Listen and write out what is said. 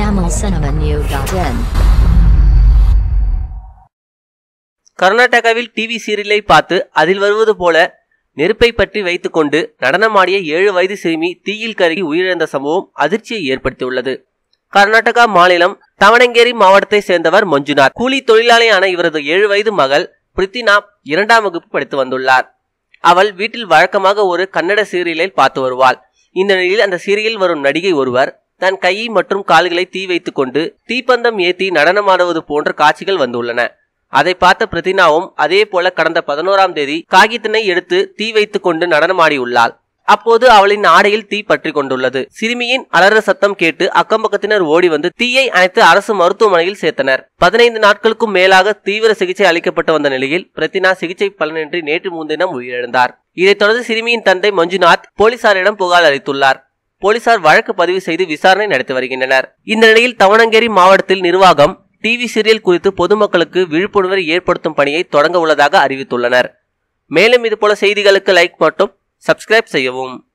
tamilcinema.in கர்நாடகாவில் TV சீரியலை பார்த்து அதில் வருவது போல நெருப்பை பற்றி வைத்துக்கொண்டு நடனமாடிய ஏழு வயது சிறுமி தீயில் கருகி உயிரிழந்த சம்பவம் அதிர்ச்சியை ஏற்படுத்தியுள்ளது கர்நாடகா மாநிலம் தவணங்கேரி மாவட்டத்தை சேர்ந்தவர் மஞ்சுநாத் கூலி தொழிலாளியான இவரது ஏழு வயது மகள் பிரித்தினா இரண்டாம் வகுப்பு படித்து வந்துள்ளார் அவள் வீட்டில் வழக்கமாக ஒரு கன்னட சீரியலில் பார்த்து வருவாள் இந்த நிலையில் அந்த சீரியலில் வரும் நடிகை ஒருவர் தன் கையை மற்றும் கால்களை தீ வைத்துக் கொண்டு தீப்பந்தம் ஏத்தி நடனமாடுவது போன்ற காட்சிகள் வந்துள்ளன அதை பார்த்த பிரதினாவும் அதே போல கடந்த பதினோராம் தேதி காகித்தினை எடுத்து தீ வைத்துக் கொண்டு நடனமாடியுள்ளாள் அப்போது அவளின் ஆடையில் தீ பற்றி கொண்டுள்ளது சிறுமியின் அலற சத்தம் கேட்டு அக்கம்பக்கத்தினர் ஓடி வந்து தீயை அணைத்து அரசு மருத்துவமனையில் சேர்த்தனர் பதினைந்து நாட்களுக்கும் மேலாக தீவிர சிகிச்சை அளிக்கப்பட்டு வந்த நிலையில் பிரதினா சிகிச்சை பலனின்றி நேற்று முன்தினம் உயிரிழந்தார் இதைத் தொடர்ந்து சிறுமியின் தந்தை மஞ்சுநாத் போலீசாரிடம் புகார் அளித்துள்ளார் போலீசார் வழக்கு பதிவு செய்து விசாரணை நடத்தி வருகின்றனர் இந்த நிலையில் தவணங்கேரி மாவட்டத்தில் நிர்வாகம் டிவி சீரியல் குறித்து பொதுமக்களுக்கு விழிப்புணர்வை ஏற்படுத்தும் பணியை தொடங்க உள்ளதாக அறிவித்துள்ளனர் மேலும் இதுபோல செய்திகளுக்கு லைக் மற்றும் சப்ஸ்கிரைப் செய்யவும்